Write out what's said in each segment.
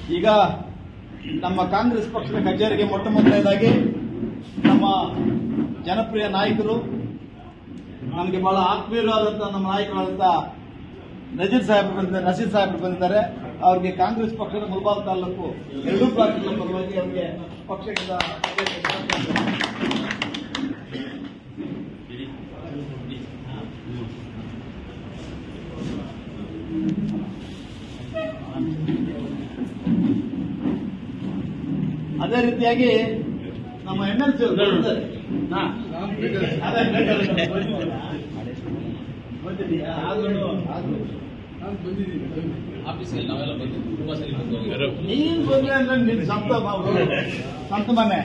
ಈಗ ನಮ್ಮ ಕಾಂಗ್ರೆಸ್ ಪಕ್ಷದ ಕಚೇರಿಗೆ ಮೊಟ್ಟ ಮೊದಲನೇದಾಗಿ ನಮ್ಮ ಜನಪ್ರಿಯ ನಾಯಕರು ನಮಗೆ ಬಹಳ ಆತ್ಮೀಯರಾದಂತಹ ನಮ್ಮ ನಾಯಕರಾದಂತಹ ನಜೀರ್ ಸಾಹೇಬರು ಬಂದಿದ್ದಾರೆ ನಸೀರ್ ಸಾಹೇಬರು ಬಂದಿದ್ದಾರೆ ಅವರಿಗೆ ಕಾಂಗ್ರೆಸ್ ಪಕ್ಷದ ಮುಲ್ಬಾಲ್ ತಾಲೂಕು ಎರಡೂ ಬ್ಲಾಕ್ಗಳ ಪರವಾಗಿ ಅವರಿಗೆ ಪಕ್ಷದ ಅದೇ ರೀತಿಯಾಗಿ ನಮ್ಮ ಎಂ ಎಲ್ ಸಿ ಅವರು ಬಂದಿದ್ದೀಯಾ ಆದ್ರೂ ಆದ್ರೂ ಆಫೀಸ್ಗೆ ನಾವೆಲ್ಲ ಬಂದಿದ್ವಿ ತುಂಬಾ ಸರಿ ಬಂದು ನೀನ್ ಬಂದ್ರೆ ಅಂದ್ರೆ ನಿನ್ ಸ್ವಂತ ಮಾವು- ಸ್ವಂತ ಮನೆ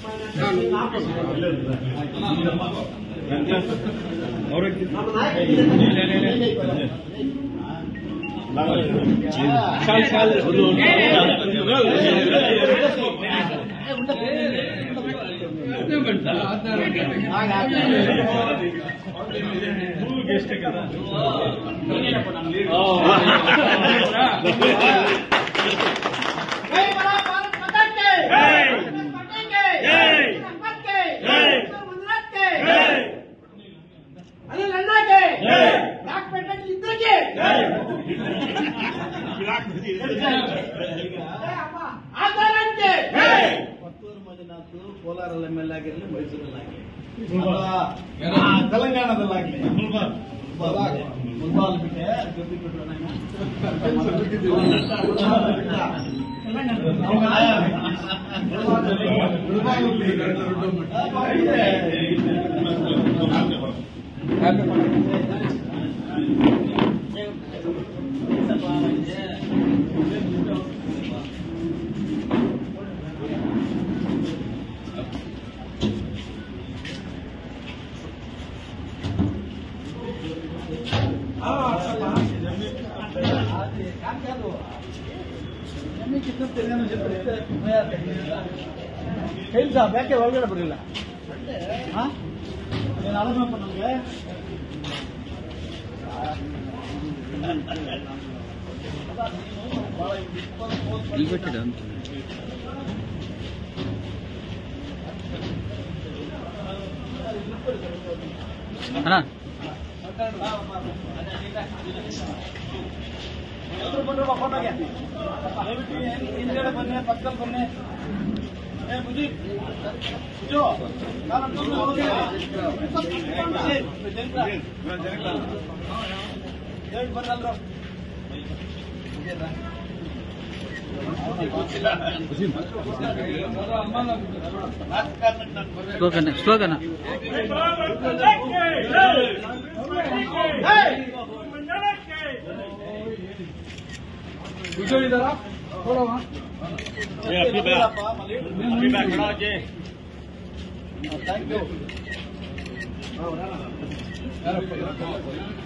जय बड़ा भारत माता के जय माता के जय संपत के जय गुजरात के जय अनिल अन्ना के जय ब्लैक पेटर की इधर के जय आजाद के जय ಪತ್ತೂರು ಮಂಜುನಾಥ್ ಕೋಲಾರಲ್ಲಿ ಎಂ ಎಲ್ ಆಗಿರಲಿ ಮೈಸೂರಲ್ಲಾಗಲಿ ಅಥವಾ ಆ, ತೆಲಂಗಾಣದಲ್ಲಾಗಲಿ ಮುಲ್ಬಾಲ್ ಮುಲ್ಬಾಲ್ ಬಿಟ್ಟೆ ಗೆದ್ದು ಬಿಟ್ರು ನಂಗೆ. ಕೈಲ್ ಸಾಬ್ ಯಾಕೆ ಒಳಗಡೆ ಬರಲಿಲ್ಲ ಏನು ಅಳಗಪ್ಪ ನಮಗೆ ಎಲ್ರು ಬಂದ್ರಪ್ಪ ಫೋಟೋಗೆ ದಯವಿಟ್ಟು ಹಿಂದ್- ಹಿಂದ್ಗಡೆ ಬನ್ನಿ ಪಕ್ಕದಲ್ಲಿ ಬನ್ನಿ ಏ ಬುಜಿ ಬುಜು ನಾನು ಅಂದ್ಕೊಂಡು ಹೋಗಿ. ಜನಿಕ. ದಯವಿಟ್ಟು ಬನ್ನಿ ಎಲ್ರು. Slogan slogan thank you